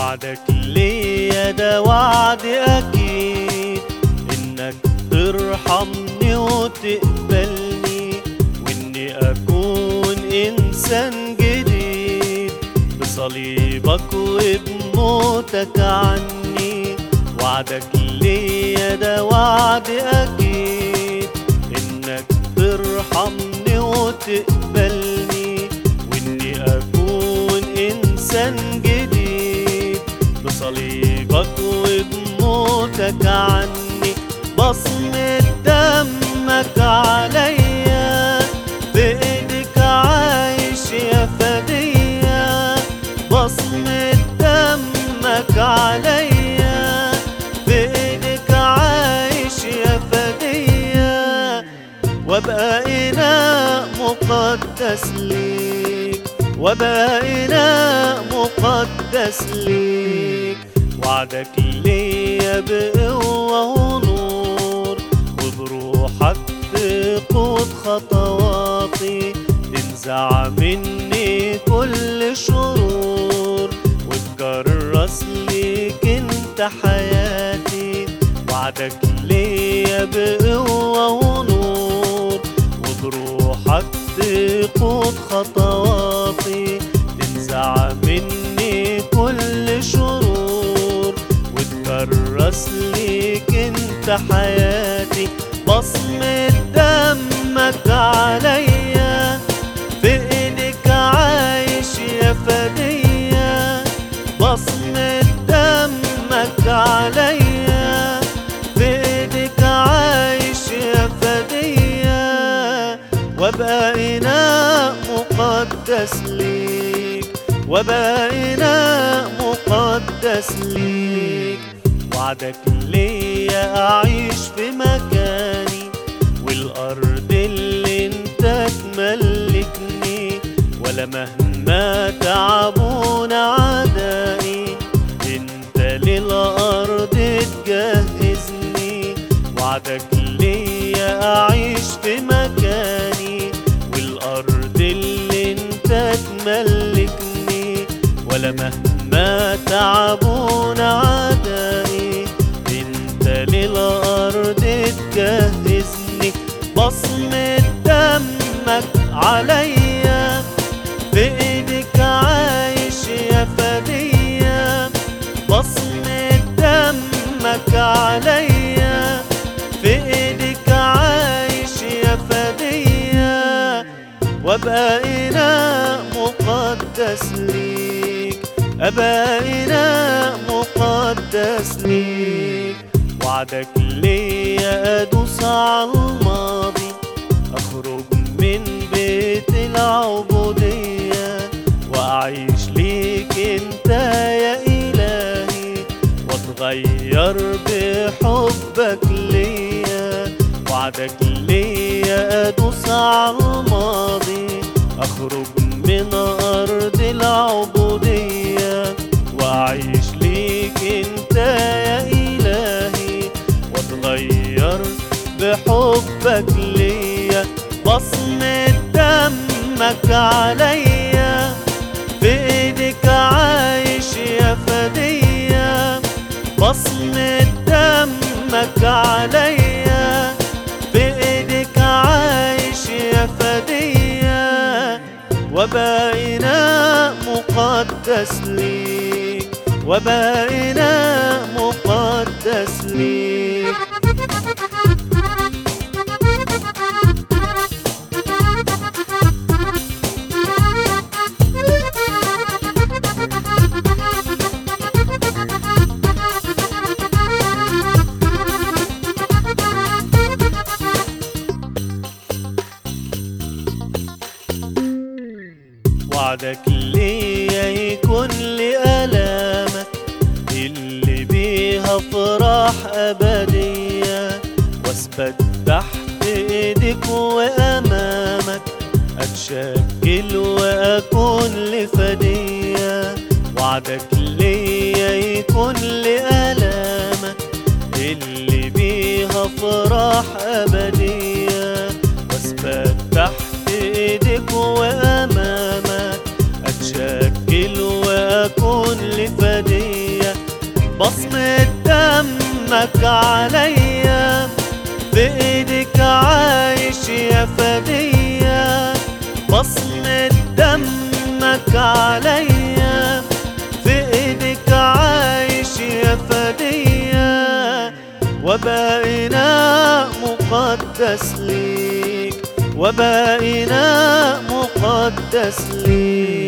وعدك ليا ده وعد أكيد إنك ترحمني وتقبلني وإني أكون إنسان جديد بصليبك وبموتك عني وعدك ليا ده وعد أكيد إنك ترحمني وتقبلني وإني أكون إنسان جديد بصليبك وبموتك عني بصمة دمك عليا بإيدك عايش يا فدية بصمة دمك عليا بإيدك عايش يا فدية وابقى إناء مقدس ليك وابقى إناء مقدس ليك وعدك ليا بقوة ونور وبروحك تقود خطواتي تنزع مني كل شرور وتكرس ليك انت حياتي وعدك ليا بقوة ونور وبروحك تقود خطواتي تنزع مني كل شرور وتكرس ليك انت حياتي بصمة دمك عليا في ايدك عايش يا فدية بصمة دمك عليا في ايدك عايش يا فدية وابقى إناء مقدس ليك وابقى إناء مقدس ليك وعدك ليا أعيش في مكاني والأرض اللي انت تملكني ولا مهما تعبون عدائي انت للأرض تجهزني وعدك ليا أعيش في مكاني والأرض اللي انت تملكني ولا مهما تعبون عدائي انت للأرض تجهزني بصمة دمك عليا في ايدك عايش يا فدية بصمة دمك عليا في ايدك عايش يا فدية وابقى إناء مقدس ليك أبقى إناء مقدس ليك وعدك ليا أدوس على الماضي أخرج من بيت العبودية وأعيش ليك أنت يا إلهي وأتغير بحبك ليا وعدك ليا أدوس على الماضي أخرج من أرض العبودية وأعيش ليك أنت يا إلهي وأتغير بحبك ليا بصمة دمك عليا في ايدك عايش يا فدية بصمة دمك عليا في ايدك عايش يا فدية وباقينا مقدس ليك وباقينا مقدس ليك وعدك ليا يكون لألامك اللي بيها فرح أبدية واثبت تحت إيدك وأمامك أتشكل وأكون لفدية وعدك ليا يكون لألامك اللي بيها فرح أبدية واثبت تحت إيدك وأمامك أتشكل وأكون لفدية بصمة دمك عليا في ايدك عايش يا فدية بصمة دمك عليا في ايدك عايش يا فدية وبائنا مقدس ليك وبائنا مقدس ليك